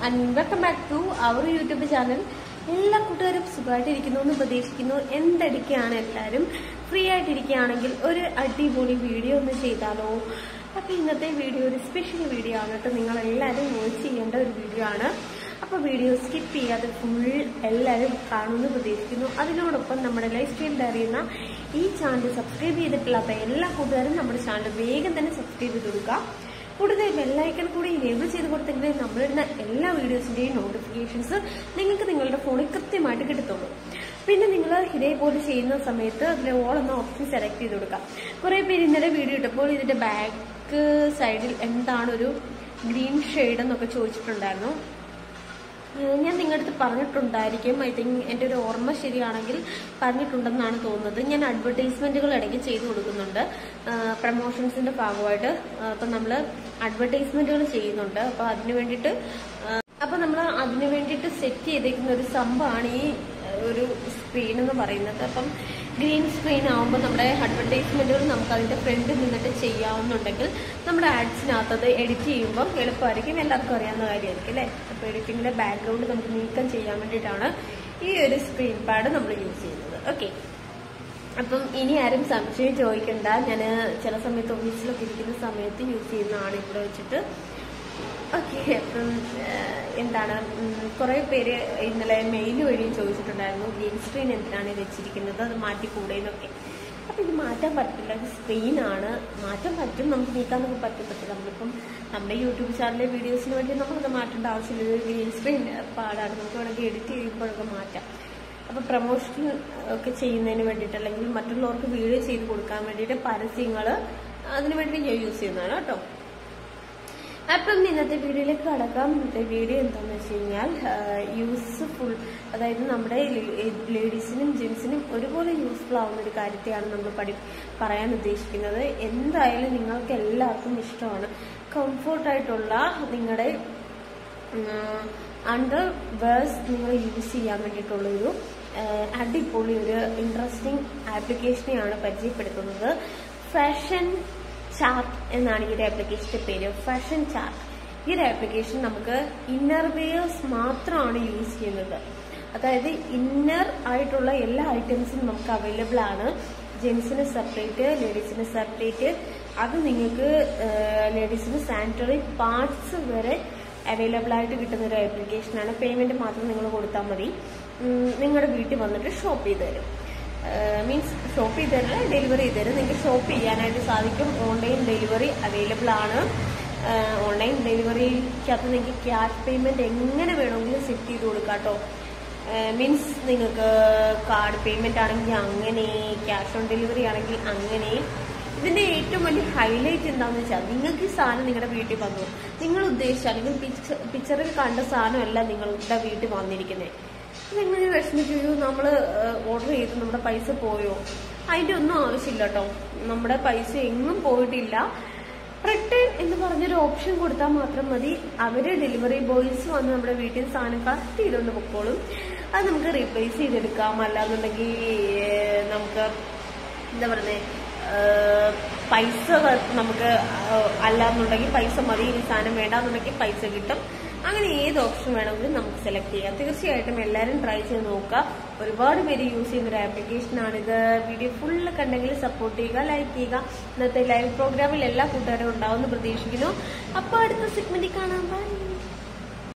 and welcome back to our YouTube channel എല്ലാ കൂട്ടുകാരും സുഖമായിട്ടിരിക്കുന്നു എന്ന് പ്രതീക്ഷിക്കുന്നു എന്തടിക്കുകയാണ് എല്ലാവരും ഫ്രീ ആയിട്ടിരിക്കുകയാണെങ്കിൽ ഒരു അടിപൊളി വീഡിയോ ഒന്ന് ചെയ്താലോ അപ്പൊ ഇന്നത്തെ വീഡിയോ ഒരു സ്പെഷ്യൽ വീഡിയോ ആണ് കേട്ടോ നിങ്ങൾ എല്ലാവരും വാച്ച് ചെയ്യേണ്ട ഒരു വീഡിയോ ആണ് അപ്പൊ വീഡിയോ സ്കിപ്പ് ചെയ്യാതെ ഫുൾ എല്ലാവരും കാണുമെന്ന് പ്രതീക്ഷിക്കുന്നു അതിനോടൊപ്പം നമ്മുടെ ലൈഫ് സ്റ്റൈൽ അറിയുന്ന ഈ ചാനൽ സബ്സ്ക്രൈബ് ചെയ്തിട്ടില്ലാത്ത എല്ലാ കൂട്ടുകാരും നമ്മുടെ ചാനൽ വേഗം തന്നെ സബ്സ്ക്രൈബ് ചെയ്ത് കൊടുക്കുക കൂടുതൽ ബെല്ലൈക്കൺ കൂടി എനേബിൾ ചെയ്ത് കൊടുത്തെങ്കിൽ നമ്മളിടുന്ന എല്ലാ വീഡിയോസിന്റെയും നോട്ടിഫിക്കേഷൻസ് നിങ്ങൾക്ക് നിങ്ങളുടെ ഫോണിൽ കൃത്യമായിട്ട് കിട്ടത്തുള്ളൂ പിന്നെ നിങ്ങൾ ഇതേപോലെ ചെയ്യുന്ന സമയത്ത് അതിൽ ഓൾ എന്ന ഓപ്ഷൻ സെലക്ട് ചെയ്ത് കൊടുക്കാം കുറെ പേര് ഇന്നലെ വീഡിയോ ഇട്ടപ്പോൾ ഇതിന്റെ ബാക്ക് സൈഡിൽ എന്താണ് ഒരു ഗ്രീൻ ഷെയ്ഡ് എന്നൊക്കെ ചോദിച്ചിട്ടുണ്ടായിരുന്നു ഏഹ് ഞാൻ നിങ്ങളുടെ അടുത്ത് പറഞ്ഞിട്ടുണ്ടായിരിക്കും ഐ തിങ്ക് എൻ്റെ ഒരു ഓർമ്മ ശരിയാണെങ്കിൽ പറഞ്ഞിട്ടുണ്ടെന്നാണ് തോന്നുന്നത് ഞാൻ അഡ്വർടൈസ്മെന്റുകൾ ഇടയ്ക്ക് ചെയ്തു കൊടുക്കുന്നുണ്ട് പ്രമോഷൻസിന്റെ ഭാഗമായിട്ട് അപ്പം നമ്മൾ അഡ്വർടൈസ്മെന്റുകൾ ചെയ്യുന്നുണ്ട് അപ്പോൾ അതിന് വേണ്ടിയിട്ട് അപ്പം നമ്മൾ അതിന് വേണ്ടിയിട്ട് സെറ്റ് ചെയ്തേക്കുന്ന ഒരു സംഭവമാണ് ഈ ഏഹ്, ഒരു സ്ക്രീൻ എന്ന് പറയുന്നത് അപ്പം ഗ്രീൻ സ്ക്രീൻ ആകുമ്പോൾ നമ്മുടെ അഡ്വർടൈസ്മെന്റുകൾ നമുക്ക് അതിന്റെ ഫ്രണ്ടിൽ നിന്നിട്ട് ചെയ്യാവുന്നുണ്ടെങ്കിൽ നമ്മുടെ ആഡ്സിനകത്തത് എഡിറ്റ് ചെയ്യുമ്പോൾ എളുപ്പമായിരിക്കും എല്ലാവർക്കും അറിയാവുന്ന കാര്യമായിരിക്കും അല്ലേ അപ്പോൾ എഡിറ്റിങ്ങിന്റെ ബാക്ക്ഗ്രൗണ്ട് നമുക്ക് നീക്കം ചെയ്യാൻ വേണ്ടിയിട്ടാണ് ഈ ഒരു സ്ക്രീൻ പാഡ് നമ്മൾ യൂസ് ചെയ്യുന്നത് ഓക്കെ അപ്പം ഇനി ആരും സംശയം ചോദിക്കണ്ട ഞാൻ ചില സമയത്ത് ഓഫീസിലൊക്കെ ഇരിക്കുന്ന സമയത്ത് യൂസ് ചെയ്യുന്നതാണ് ഇവിടെ വെച്ചിട്ട് ഓക്കെ അപ്പം ഏഹ്, എന്താണ് കുറെ പേര് ഇന്നലെ മെയിൽ വഴി ചോദിച്ചിട്ടുണ്ടായിരുന്നു ഗ്രീൻ സ്ക്രീൻ എന്തിനാണ് വെച്ചിരിക്കുന്നത് അത് മാറ്റിക്കൂടെ എന്നൊക്കെ അപ്പൊ ഇത് മാറ്റാൻ പറ്റില്ല ഇത് സ്ക്രീനാണ് മാറ്റാൻ പറ്റും നമുക്ക് നീക്കാനൊക്കെ പറ്റും പക്ഷെ നമ്മളിപ്പം നമ്മുടെ യൂട്യൂബ് ചാനലിലെ വീഡിയോസിന് വേണ്ടി നമുക്കത് മാറ്റേണ്ട ആവശ്യമില്ല ഇത് ഗ്രീൻ സ്ക്രീൻ പാടാണ് നമുക്ക് വേണമെങ്കിൽ എഡിറ്റ് ചെയ്യുമ്പോഴൊക്കെ മാറ്റാം അപ്പൊ പ്രൊമോഷൻ ഒക്കെ ചെയ്യുന്നതിന് വേണ്ടിയിട്ട് അല്ലെങ്കിൽ മറ്റുള്ളവർക്ക് വീഡിയോ ചെയ്ത് കൊടുക്കാൻ വേണ്ടിയിട്ട് പരസ്യങ്ങൾ അതിന് വേണ്ടി ഞാൻ യൂസ് ചെയ്യുന്നതാണ് കേട്ടോ അപ്പം ഇന്നത്തെ വീഡിയോയിലേക്ക് കടക്കാം ഇന്നത്തെ വീഡിയോ എന്താണെന്ന് വെച്ച് കഴിഞ്ഞാൽ യൂസ്ഫുൾ അതായത് നമ്മുടെ ലേഡീസിനും ജെൻസിനും ഒരുപോലെ യൂസ്ഫുൾ ആവുന്ന ഒരു കാര്യത്തെയാണ് നമ്മൾ പഠി പറയാൻ ഉദ്ദേശിക്കുന്നത് എന്തായാലും നിങ്ങൾക്ക് എല്ലാവർക്കും ഇഷ്ടമാണ് കംഫർട്ടായിട്ടുള്ള നിങ്ങളുടെ അണ്ടർ വേഴ്സ് നിങ്ങൾ യൂസ് ചെയ്യാൻ വേണ്ടിയിട്ടുള്ളൊരു ആഹ്, അടിപൊളി ഒരു ഇൻട്രസ്റ്റിംഗ് ആപ്ലിക്കേഷനെയാണ് പരിചയപ്പെടുത്തുന്നത് ഫാഷൻ ചാർട്ട് എന്നാണ് ഈ ഒരു ആപ്ലിക്കേഷന്റെ പേര് ഫാഷൻ ചാർട്ട് ഈ ഒരു ആപ്ലിക്കേഷൻ നമുക്ക് ഇന്നർ വെയേഴ്സ് മാത്രമാണ് യൂസ് ചെയ്യുന്നത് അതായത് ഇന്നർ ആയിട്ടുള്ള എല്ലാ ഐറ്റംസും നമുക്ക് അവൈലബിൾ ആണ് ജെൻസിന് സെപ്പറേറ്റ് ലേഡീസിന് സെപ്പറേറ്റ് അത് നിങ്ങൾക്ക് ലേഡീസിന് സാനിറ്ററി പാർട്സ് വരെ അവൈലബിൾ ആയിട്ട് കിട്ടുന്ന ഒരു ആപ്ലിക്കേഷനാണ് പേയ്മെന്റ് മാത്രം നിങ്ങൾ കൊടുത്താൽ മതി ഉം, നിങ്ങളുടെ വീട്ടിൽ വന്നിട്ട് ഷോപ്പ് ചെയ്ത് തരും മീൻസ് ഷോപ്പ് ചെയ്ത് തരില്ല ഡെലിവറി ചെയ്ത് തരും നിങ്ങൾക്ക് ഷോപ്പ് ചെയ്യാനായിട്ട് സാധിക്കും ഓൺലൈൻ ഡെലിവറി അവൈലബിൾ ആണ് ഓൺലൈൻ ഡെലിവറിക്കകത്ത് നിങ്ങൾക്ക് ക്യാഷ് പേയ്മെന്റ് എങ്ങനെ വേണമെങ്കിലും സെറ്റ് ചെയ്ത് കൊടുക്കാം കേട്ടോ മീൻസ് നിങ്ങൾക്ക് കാർഡ് പേയ്മെന്റ് ആണെങ്കിൽ അങ്ങനെ ക്യാഷ് ഓൺ ഡെലിവറി ആണെങ്കിൽ അങ്ങനെ ഇതിന്റെ ഏറ്റവും വലിയ ഹൈലൈറ്റ് എന്താണെന്ന് വെച്ചാൽ നിങ്ങൾക്ക് ഈ സാധനം നിങ്ങളുടെ വീട്ടിൽ വന്നു നിങ്ങൾ ഉദ്ദേശിച്ച അല്ലെങ്കിൽ പിക്ച- പിക്ചറിൽ കണ്ട സാധനമല്ല നിങ്ങളുടെ വീട്ടിൽ വന്നിരിക്കുന്നത് നിങ്ങൾ വിഷമിച്ചു നമ്മൾ ഓർഡർ ചെയ്ത് നമ്മുടെ പൈസ പോയോ അതിന്റെ ഒന്നും ആവശ്യമില്ല കേട്ടോ നമ്മുടെ പൈസ എങ്ങും പോയിട്ടില്ല റിട്ടേൺ എന്ന് പറഞ്ഞൊരു ഓപ്ഷൻ കൊടുത്താൽ മാത്രം മതി അവര് ഡെലിവറി ബോയ്സ് വന്ന് നമ്മുടെ വീട്ടിൽ സാധനം കളക്ട് ചെയ്തുകൊണ്ട് പൊക്കോളും അത് നമുക്ക് റീപ്ലേസ് ചെയ്തെടുക്കാം അല്ലാന്നുണ്ടെങ്കിൽ ഏഹ്, നമുക്ക് എന്താ പറയുന്നത് പൈസ വ- നമുക്ക് ആഹ്, അല്ലാന്നുണ്ടെങ്കിൽ പൈസ മതി ഈ സാധനം വേണ്ടാന്നുണ്ടെങ്കിൽ പൈസ കിട്ടും അങ്ങനെ ഏത് ഓപ്ഷൻ വേണമെങ്കിലും നമുക്ക് സെലക്ട് ചെയ്യാം തീർച്ചയായിട്ടും എല്ലാവരും ട്രൈ ചെയ്ത് നോക്കുക ഒരുപാട് പേര് യൂസ് ചെയ്യുന്ന ഒരു ആപ്ലിക്കേഷൻ ആണിത് വീഡിയോ ഫുള്ള് കണ്ടെങ്കിൽ സപ്പോർട്ട് ചെയ്യുക ലൈക്ക് ചെയ്യുക ഇന്നത്തെ ലൈവ് പ്രോഗ്രാമിൽ എല്ലാ കൂട്ടുകാരും ഉണ്ടാവുമെന്ന് പ്രതീക്ഷിക്കുന്നു അപ്പോൾ അടുത്ത സെഗ്മെന്റിൽ കാണാം ബൈ